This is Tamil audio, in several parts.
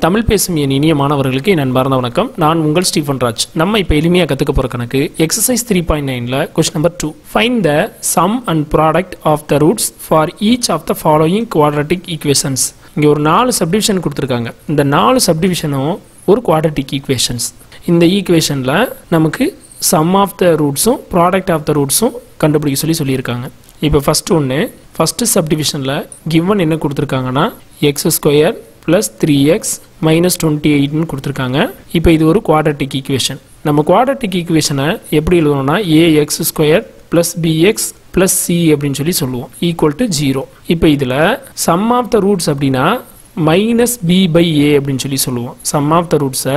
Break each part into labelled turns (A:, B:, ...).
A: தமிழ் பேசும் என் இனிய மாணவர்களுக்கு என் அன்பார்ந்த வணக்கம் நான் உங்கள் ஸ்டீஃபன் ராஜ் நம்ம இப்போ எளிமையாக கற்றுக்க போகிற கணக்கு எக்ஸசைஸ் த்ரீ பாயிண்ட் நைனில் question number two find the sum and product of the roots for each of the following quadratic equations இங்கே ஒரு நாலு சப்டிவிஷன் கொடுத்துருக்காங்க இந்த நாலு சப்டிவிஷனும் ஒரு குவாட்ரட்டிக் ஈக்குவேஷன்ஸ் இந்த ஈக்குவேஷனில் நமக்கு சம் ஆஃப் த ரூட்ஸும் ப்ராடக்ட் ஆஃப் த ரூட்ஸும் கண்டுபிடிக்க சொல்லி சொல்லியிருக்காங்க இப்போ ஃபஸ்ட் ஒன்று ஃபஸ்ட்டு சப்டிவிஷனில் கிவன் என்ன கொடுத்துருக்காங்கன்னா x square plus three x minus twenty எயிட்னு கொடுத்துருக்காங்க இப்போ இது ஒரு குவாட்ரட்டிக் ஈக்குவேஷன் நம்ம குவாட்ரட்டிக் ஈக்குவேஷனை எப்படி எழுதணும்னா a x square plus b x plus c அப்படின்னு சொல்லி சொல்லுவோம் ஈக்குவல் டு ஜீரோ இப்போ இதில் சம் ஆஃப் த ரூட்ஸ் அப்படின்னா மைனஸ் பி பை ஏ அப்படின்னு சொல்லி சொல்லுவோம் சம் ஆஃப் த ரூட்ஸை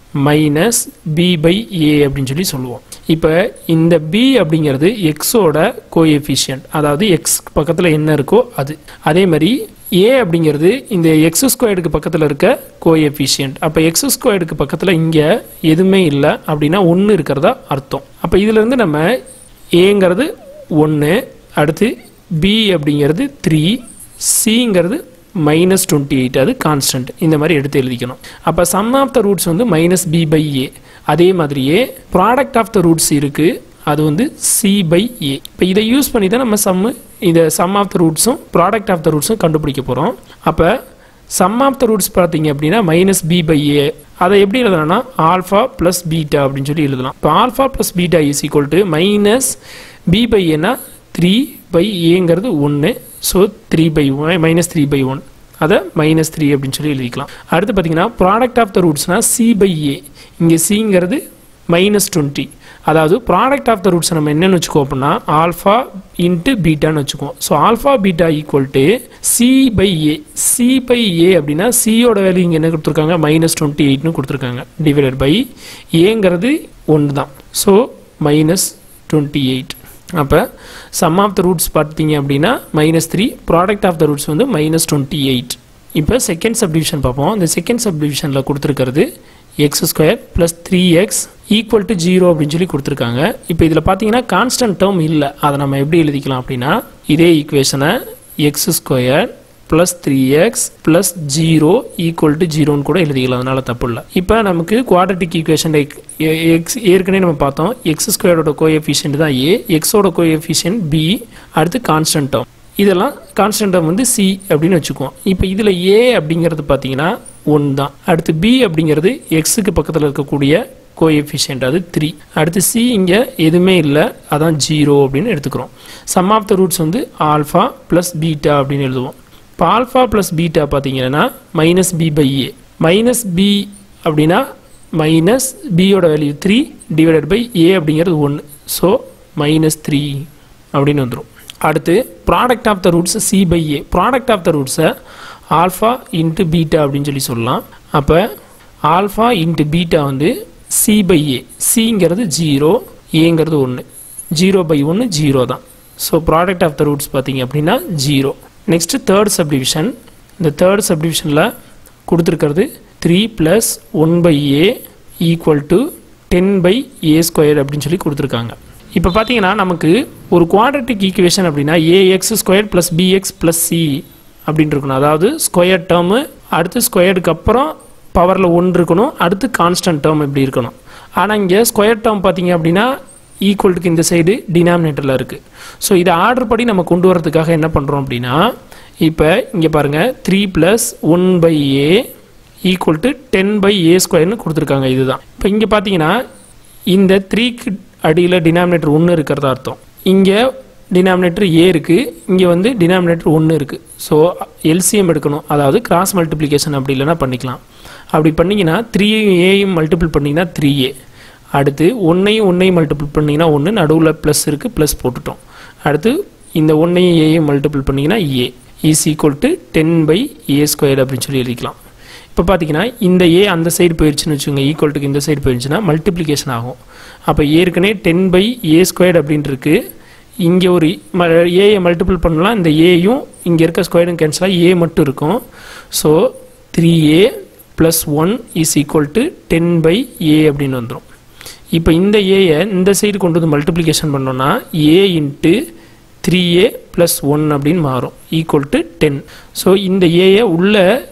A: மைனஸ் பி பை ஏ அப்படின்னு சொல்லி சொல்லுவோம் இப்போ இந்த பி அப்படிங்கிறது எக்ஸோட கோஎஃபிஷியன்ட் அதாவது எக்ஸ் பக்கத்தில் என்ன இருக்கோ அது அதே மாதிரி ஏ அப்படிங்கிறது இந்த எக்ஸ் ஸ்கொயர்டுக்கு பக்கத்தில் இருக்க கோஎஃபிஷியன்ட் அப்போ எக்ஸ் ஸ்கொயர்டுக்கு பக்கத்தில் இங்கே எதுவுமே இல்லை அப்படின்னா ஒன்று இருக்கிறதா அர்த்தம் அப்போ இதிலிருந்து நம்ம ஏங்கிறது ஒன்று அடுத்து பி அப்படிங்கிறது த்ரீ சிங்கிறது மைனஸ் டுவெண்ட்டி எயிட் அது கான்ஸ்டன்ட் இந்த மாதிரி எடுத்து எழுதிக்கணும் அப்போ சம் ஆஃப் த ரூட்ஸ் வந்து மைனஸ் பி பை ஏ அதே மாதிரியே ப்ராடக்ட் ஆஃப் த ரூட்ஸ் இருக்குது அது வந்து சி பை ஏ இப்போ இதை யூஸ் பண்ணி தான் நம்ம சம்மு இந்த சம் ஆஃப் த ரூட்ஸும் ப்ராடக்ட் ஆஃப் த ரூட்ஸும் கண்டுபிடிக்க போகிறோம் அப்போ சம் ஆஃப் த ரூட்ஸ் பார்த்தீங்க அப்படின்னா மைனஸ் பி பை ஏ அதை எப்படி எழுதலாம்னா ஆல்ஃபா ப்ளஸ் பீட்டா அப்படின்னு சொல்லி எழுதலாம் இப்போ alpha plus beta is equal to minus b by ஏனா த்ரீ பை ஏங்கிறது ஒன்று so three by minus three by one அதை மைனஸ் த்ரீ அப்படின்னு சொல்லி எழுதிக்கலாம் அடுத்து பார்த்தீங்கன்னா ப்ராடக்ட் ஆஃப் த ரூட்ஸ்னால் சி பை ஏ இங்கே சிங்கிறது மைனஸ் டுவெண்ட்டி அதாவது ப்ராடக்ட் ஆஃப் த ரூட்ஸ் நம்ம என்னென்னு வச்சுக்கோ அப்படின்னா ஆல்ஃபா இன்ட்டு பீட்டான்னு வச்சுக்குவோம் so alpha beta equal to c by a c by a அப்படின்னா சியோட வேல்யூ இங்கே என்ன கொடுத்துருக்காங்க மைனஸ் டுவெண்ட்டி எயிட்னு கொடுத்துருக்காங்க டிவைடட் பை ஏங்கிறது ஒன்று தான் ஸோ மைனஸ் டுவெண்ட்டி எயிட் அப்போ சம் ஆஃப் த ரூட்ஸ் பார்த்தீங்க அப்படின்னா minus three product of the roots வந்து மைனஸ் டுவெண்ட்டி எயிட் இப்போ செகண்ட் சப்டிவிஷன் பார்ப்போம் இந்த செகண்ட் சப்டிவிஷனில் கொடுத்துருக்கிறது x square plus three x equal to zero அப்படின்னு சொல்லி கொடுத்துருக்காங்க இப்போ இதில் பார்த்தீங்கன்னா கான்ஸ்டன்ட் டேர்ம் இல்லை அதை நம்ம எப்படி எழுதிக்கலாம் அப்படின்னா இதே ஈக்குவேஷனை x square plus three x plus zero equal to ஜீரோன்னு கூட எழுதிக்கலாம் அதனால தப்பு இல்லை இப்போ நமக்கு குவாட்ரட்டிக் ஈக்குவேஷன் எக்ஸ் ஏற்கனவே நம்ம பார்த்தோம் எக்ஸ் ஸ்கொயரோட கோஎஃபிஷியன்ட் தான் ஏ எக்ஸோட கோஎஃபிஷியன்ட் பி அடுத்து கான்ஸ்டன்ட் டேர்ம் இதெல்லாம் கான்ஸ்டன்ட் டேர்ம் வந்து சி அப்படின்னு வச்சுக்குவோம் இப்போ இதில் ஏ அப்படிங்கிறது பார்த்தீங்கன்னா ஒன் தான் அடுத்து பி அப்படிங்கிறது எக்ஸுக்கு பக்கத்தில் இருக்கக்கூடிய கோஎஃபிஷியன்ட் அது த்ரீ அடுத்து சி இங்கே எதுவுமே இல்லை அதான் ஜீரோ அப்படின்னு எடுத்துக்கிறோம் சம் ஆஃப் த ரூட்ஸ் வந்து ஆல்ஃபா ப்ளஸ் பீட்டா அப்படின்னு எழுதுவோம் இப்போ ஆல்ஃபா ப்ளஸ் பீட்டா பார்த்தீங்கன்னா minus b by a minus B அப்படின்னா மைனஸ் பியோட வேல்யூ த்ரீ டிவைடட் பை ஏ அப்படிங்கிறது ஒன்று ஸோ மைனஸ் த்ரீ அப்படின்னு வந்துடும் அடுத்து product of the roots c by a product of the ரூட்ஸை ஆல்ஃபா இன்ட்டு பீட்டா அப்படின்னு சொல்லி சொல்லலாம் அப்போ ஆல்ஃபா இன்ட்டு பீட்டா வந்து சி பை ஏ சிங்கிறது ஜீரோ ஏங்கிறது ஒன்று ஜீரோ பை ஒன்று ஜீரோ தான் so product of the roots பார்த்தீங்க அப்படின்னா ஜீரோ நெக்ஸ்ட்டு தேர்ட் சப்டிவிஷன் இந்த தேர்ட் சப்டிவிஷனில் கொடுத்துருக்கிறது three plus one by a equal to ten by a square அப்படின்னு சொல்லி கொடுத்துருக்காங்க இப்போ பார்த்தீங்கன்னா நமக்கு ஒரு குவாட்ரட்டிக் ஈக்குவேஷன் அப்படின்னா a x square plus b x plus c அப்படின்னு இருக்கணும் அதாவது ஸ்கொயர் டேர்மு அடுத்து ஸ்கொயருக்கு அப்புறம் பவரில் ஒன்று இருக்கணும் அடுத்து கான்ஸ்டன்ட் டேர்ம் இப்படி இருக்கணும் ஆனால் இங்கே ஸ்கொயர் டேர்ம் பார்த்தீங்க அப்படின்னா ஈக்குவல்ட்டுக்கு இந்த சைடு டினாமினேட்டரில் இருக்குது ஸோ இதை ஆர்டர் படி நம்ம கொண்டு வரதுக்காக என்ன பண்ணுறோம் அப்படின்னா இப்போ இங்கே பாருங்கள் three plus one by a equal to ten by a ஸ்கொயர்னு கொடுத்துருக்காங்க இதுதான் இப்போ இங்கே பார்த்தீங்கன்னா இந்த த்ரீக்கு அடியில் டினாமினேட்டர் ஒன்று இருக்கிறதா அர்த்தம் இங்கே டினாமினேட்டர் ஏ இருக்குது இங்கே வந்து டினாமினேட்டர் ஒன்று இருக்குது ஸோ எல்சிஎம் எடுக்கணும் அதாவது கிராஸ் மல்டிப்ளிகேஷன் அப்படி இல்லைனா பண்ணிக்கலாம் அப்படி பண்ணிங்கன்னா த்ரீயும் ஏயும் மல்டிபிள் பண்ணிங்கன்னா த்ரீ ஏ அடுத்து ஒன்றையும் ஒன்றையும் மல்டிபிள் பண்ணிங்கன்னா ஒன்று நடுவில் ப்ளஸ் இருக்குது ப்ளஸ் போட்டுட்டோம் அடுத்து இந்த ஒன்றையும் ஏயும் மல்டிபிள் பண்ணிங்கன்னா a is equal to ten by a square அப்படின்னு சொல்லி எழுதிக்கலாம் இப்போ பார்த்தீங்கன்னா இந்த ஏ அந்த சைடு போயிடுச்சுன்னு வச்சுக்கோங்க ஈக்குவல்ட்டுக்கு இந்த சைடு போயிடுச்சுன்னா மல்டிப்ளிகேஷன் ஆகும் அப்போ ஏற்கனவே டென் பை ஏ ஸ்கொயர் அப்படின்ட்டு இருக்கு இங்கே ஒரு ஏயை மல்டிபிள் பண்ணலாம் இந்த ஏயும் இங்கே இருக்க ஸ்கொயரும் கேன்சலாக ஏ மட்டும் இருக்கும் so three a plus one is equal to ten by ஏ அப்படின்னு வந்துடும் இப்போ இந்த ஏயை இந்த சைடு கொண்டு வந்து மல்டிப்ளிகேஷன் பண்ணோன்னா a into three a plus one அப்படின்னு மாறும் ஈக்குவல் டு டென் ஸோ இந்த ஏயை உள்ள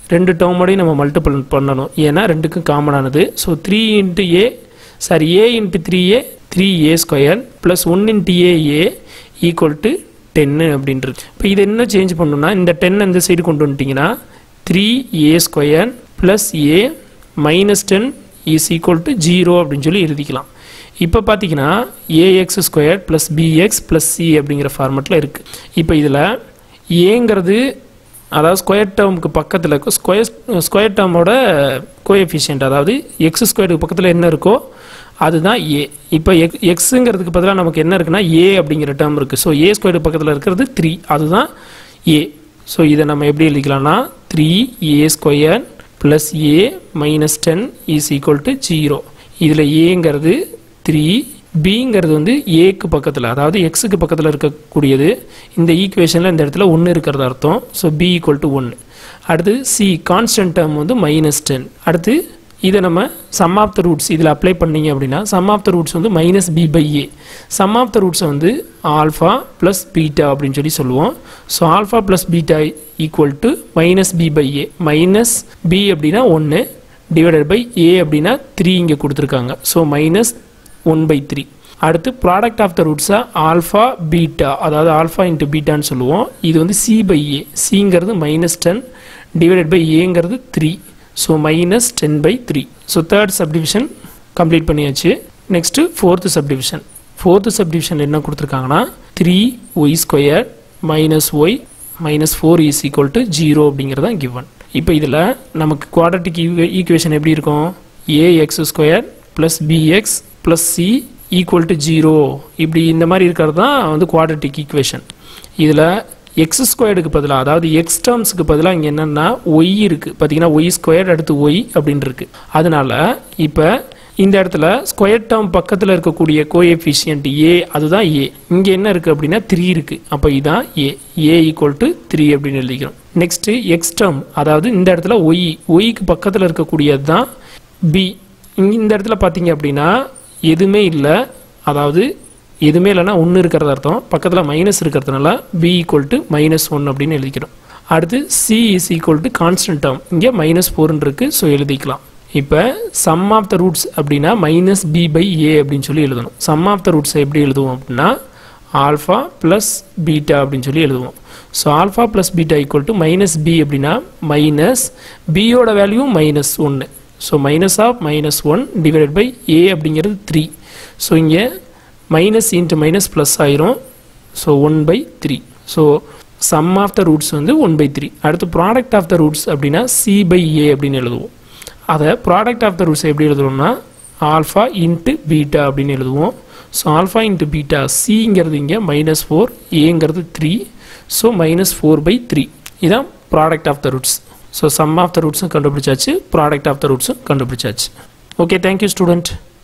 A: ரெண்டு டேர்மோடையும் நம்ம மல்டிபிள் பண்ணணும் ஏன்னா ரெண்டுக்கும் காமனானது so three into a sorry a into three a three a square plus one into a a equal to டென்னு அப்படின்றது இப்போ இது என்ன சேஞ்ச் பண்ணணும்னா இந்த டென் இந்த சைடு கொண்டு வந்துட்டிங்கன்னா three a square plus a minus ten is equal to zero அப்படின்னு சொல்லி எழுதிக்கலாம் இப்போ பார்த்தீங்கன்னா a x square plus b x plus c அப்படிங்கிற ஃபார்மெட்டில் இருக்குது இப்போ இதில் ஏங்கிறது அதாவது ஸ்கொயர் டேர்முக்கு பக்கத்தில் இருக்கும் ஸ்கொயர் ஸ்கொயர் டேர்மோட கோஎஃபிஷியன்ட் அதாவது எக்ஸ் ஸ்கொயருக்கு பக்கத்தில் என்ன இருக்கோ அதுதான் ஏ இப்போ எக் எக்ஸுங்கிறதுக்கு பதிலாக நமக்கு என்ன இருக்குன்னா ஏ அப்படிங்கிற டேர்ம் இருக்குது ஸோ ஏ ஸ்கொயருக்கு பக்கத்தில் இருக்கிறது த்ரீ அதுதான் ஏ ஸோ இதை நம்ம எப்படி எழுதிக்கலாம்னா three a square plus a minus ten is equal to zero இதில் ஏங்கிறது த்ரீ பிங்கிறது வந்து ஏக்கு பக்கத்தில் அதாவது எக்ஸுக்கு பக்கத்தில் இருக்கக்கூடியது இந்த ஈக்குவேஷனில் இந்த இடத்துல ஒன்று இருக்கிறது அர்த்தம் ஸோ பி ஈக்குவல் டு ஒன்று அடுத்து சி கான்ஸ்டன்ட் டேர்ம் வந்து மைனஸ் டென் அடுத்து இதை நம்ம சம் ஆஃப் த ரூட்ஸ் இதில் அப்ளை பண்ணீங்க அப்படின்னா சம் ஆஃப் த ரூட்ஸ் வந்து minus b by a sum of the ரூட்ஸை வந்து ஆல்ஃபா ப்ளஸ் பீட்டா அப்படின்னு சொல்லி சொல்லுவோம் so alpha plus beta equal to minus b by a minus B அப்படின்னா ஒன்று டிவைடட் பை ஏ அப்படின்னா த்ரீ இங்கே கொடுத்துருக்காங்க so minus one by three அடுத்து ப்ராடக்ட் ஆஃப் த ரூட்ஸை ஆல்ஃபா பீட்டா அதாவது ஆல்ஃபா இன்ட்டு பீட்டான்னு சொல்லுவோம் இது வந்து சி பை ஏ சிங்கிறது மைனஸ் டென் டிவைடட் பை ஏங்கிறது three so minus ten by three so third subdivision complete பண்ணியாச்சு next fourth subdivision fourth subdivision என்ன கொடுத்துருக்காங்கன்னா three y square minus y minus four is equal to zero அப்படிங்கிறது தான் கிவன் இப்போ இதில் நமக்கு குவாட்ரட்டிக் ஈக்குவேஷன் எப்படி இருக்கும் a x square plus b x plus c equal to zero இப்படி இந்த மாதிரி இருக்கிறது தான் வந்து குவாட்ரட்டிக் ஈக்குவேஷன் இதில் எக்ஸ் ஸ்கொயர்டுக்கு பதிலாக அதாவது எக்ஸ் டேர்ம்ஸுக்கு பதிலாக இங்கே என்னென்னா ஒய் இருக்குது பார்த்தீங்கன்னா ஒய் ஸ்கொயர் அடுத்து ஒய் அப்படின்னு இருக்கு அதனால இப்போ இந்த இடத்துல ஸ்கொயர் டேர்ம் பக்கத்தில் இருக்கக்கூடிய கோஎஃபிஷியன்ட் ஏ அதுதான் ஏ இங்கே என்ன இருக்குது அப்படின்னா த்ரீ இருக்குது அப்போ இதான் a a equal to three அப்படின்னு எழுதிக்கிறோம் நெக்ஸ்ட்டு எக்ஸ் டேர்ம் அதாவது இந்த இடத்துல ஒய் ஒய்க்கு பக்கத்தில் இருக்கக்கூடியது தான் பி இங்கே இந்த இடத்துல பார்த்தீங்க அப்படின்னா எதுவுமே இல்லை அதாவது எதுவுமே இல்லைன்னா ஒன்று இருக்கிறது அர்த்தம் பக்கத்தில் மைனஸ் இருக்கிறதுனால b equal to minus one அப்படின்னு எழுதிக்கிறோம் அடுத்து c is equal to constant term இங்கே மைனஸ் ஃபோர்னு இருக்குது ஸோ எழுதிக்கலாம் இப்போ சம் ஆஃப் த ரூட்ஸ் அப்படின்னா மைனஸ் பி பை ஏ அப்படின்னு சொல்லி எழுதணும் சம் ஆஃப் த ரூட்ஸை எப்படி எழுதுவோம் அப்படின்னா ஆல்ஃபா ப்ளஸ் பீட்டா அப்படின்னு சொல்லி எழுதுவோம் so alpha plus beta equal to minus B அப்படின்னா மைனஸ் பியோட வேல்யூ மைனஸ் ஒன்று so minus of minus one divided by ஏ அப்படிங்கிறது த்ரீ ஸோ இங்கே மைனஸ் இன்ட்டு மைனஸ் ப்ளஸ் ஆயிரும் so one by three so sum of the roots வந்து ஒன் பை த்ரீ அடுத்து ப்ராடக்ட் ஆஃப் த ரூட்ஸ் அப்படின்னா சி பை ஏ அப்படின்னு எழுதுவோம் அதை ப்ராடக்ட் ஆஃப் த ரூட்ஸ் எப்படி எழுதுவோம்னா ஆல்ஃபா இன்ட்டு பீட்டா அப்படின்னு எழுதுவோம் ஸோ ஆல்ஃபா இன்ட்டு பீட்டா சிங்கிறது இங்கே மைனஸ் ஃபோர் ஏங்கிறது three so minus four by three இதான் product of the roots so sum of the ரூட்ஸும் கண்டுபிடிச்சாச்சு ப்ராடக்ட் ஆஃப் த ரூட்ஸும் கண்டுபிடிச்சாச்சு ஓகே தேங்க்யூ ஸ்டூடெண்ட்